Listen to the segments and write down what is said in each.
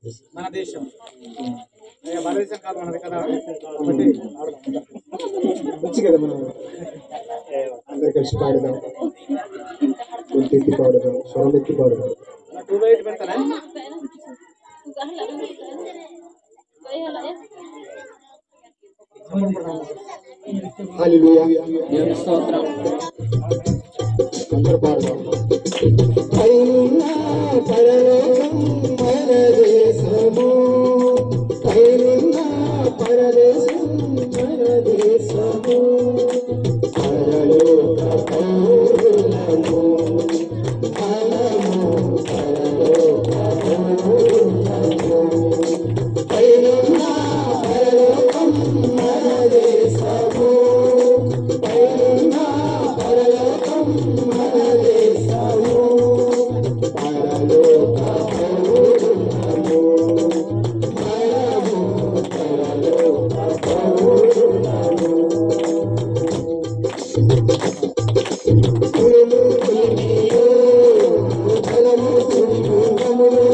మన దేశం ఇక భారతదేశం కాదు మనది కదా కాబట్టి ఆడదాం. మంచి కదా మనం అందరు కలిసి పాడదాం గొంతు ఎత్తి పాడదాం స్వరం ఎత్తి పాడదాం టూ బై ఎయిట్ పెడతారా హల్లెలూయా దేవుని స్తోత్రం అందరూ పాడదాం పైన పరలోకం మన దేశము పైన పరదేశం మన దేశము పరలోక పౌరులము మనము పరలోక పౌరులము పైన పరలోకం మన దేశము పైన పరలోకం మన దేశము పరలోక పౌరులము మనము పరలోక పౌరులము కులము కులిమియో కులము కులిముగములో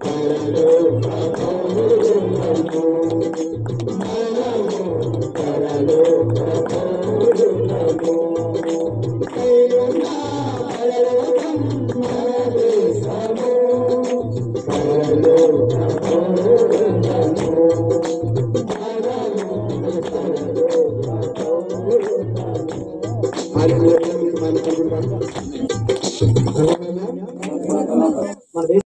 పరలోక దేవుని యొక్క మీకు మహిమ కలుగును గాక. మన దేశ